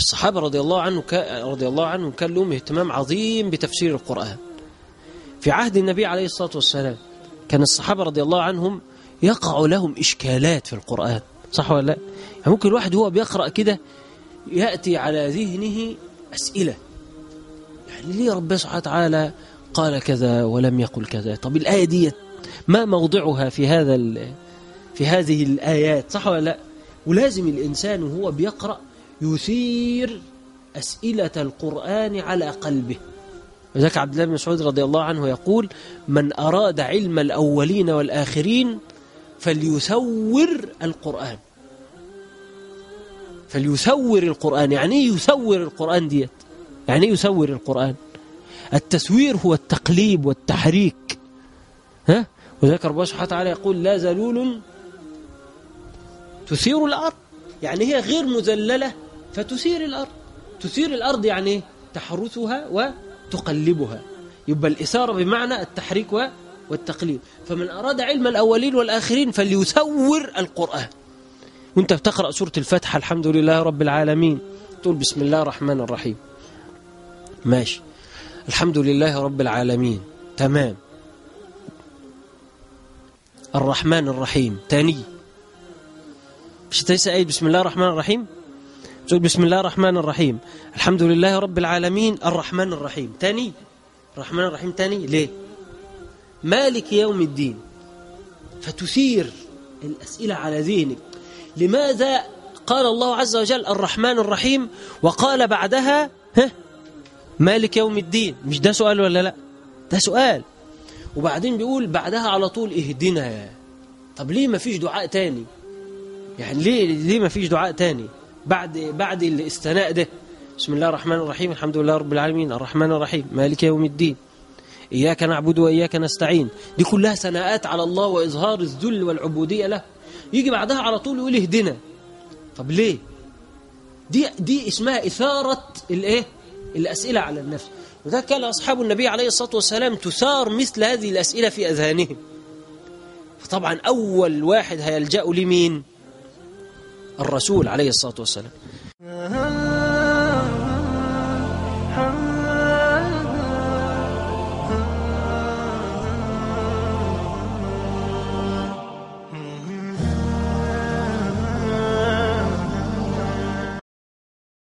الصحابة رضي الله عنه رضي الله عنهم كان لهم اهتمام عظيم بتفسير القرآن في عهد النبي عليه الصلاة والسلام كان الصحابة رضي الله عنهم يقع لهم إشكالات في القرآن صح ولا لا يعني ممكن الواحد هو بيقرأ كده يأتي على ذهنه أسئلة يعني ليه ربنا سبحانه وتعالى قال كذا ولم يقل كذا طب الآية دي ما موضعها في هذا في هذه الآيات صح ولا لا ولازم الإنسان وهو بيقرأ يثير أسئلة القرآن على قلبه وذلك عبد الله بن مسعود رضي الله عنه يقول من أراد علم الأولين والآخرين فليثور القرآن فليثور القرآن يعني ايه يثور القرآن ديت يعني ايه يثور القرآن التثوير هو التقليب والتحريك ها وذلك ربنا سبحانه وتعالى يقول لا زلول تثير الأرض يعني هي غير مذللة فتثير الأرض تثير الأرض يعني تحرثها وتقلبها يبقى الإثارة بمعنى التحريك والتقليب فمن أراد علم الأولين والآخرين فليثور القرآن وانت بتقرأ سورة الفتحة الحمد لله رب العالمين تقول بسم الله الرحمن الرحيم ماشي الحمد لله رب العالمين تمام الرحمن الرحيم تاني مش تنسى آية بسم الله الرحمن الرحيم تقول بسم الله الرحمن الرحيم الحمد لله رب العالمين الرحمن الرحيم تاني الرحمن الرحيم تاني ليه مالك يوم الدين فتثير الأسئلة على ذهنك لماذا قال الله عز وجل الرحمن الرحيم وقال بعدها ها مالك يوم الدين مش ده سؤال ولا لا ده سؤال وبعدين بيقول بعدها على طول اهدنا طب ليه ما فيش دعاء تاني يعني ليه ليه ما فيش دعاء تاني بعد بعد الاستناء ده بسم الله الرحمن الرحيم الحمد لله رب العالمين الرحمن الرحيم مالك يوم الدين إياك نعبد وإياك نستعين دي كلها ثناءات على الله وإظهار الذل والعبودية له يجي بعدها على طول يقول اهدنا طب ليه دي دي اسمها إثارة الايه الأسئلة على النفس وذلك كان أصحاب النبي عليه الصلاة والسلام تثار مثل هذه الأسئلة في أذهانهم فطبعا أول واحد هيلجأ لمين الرسول عليه الصلاة والسلام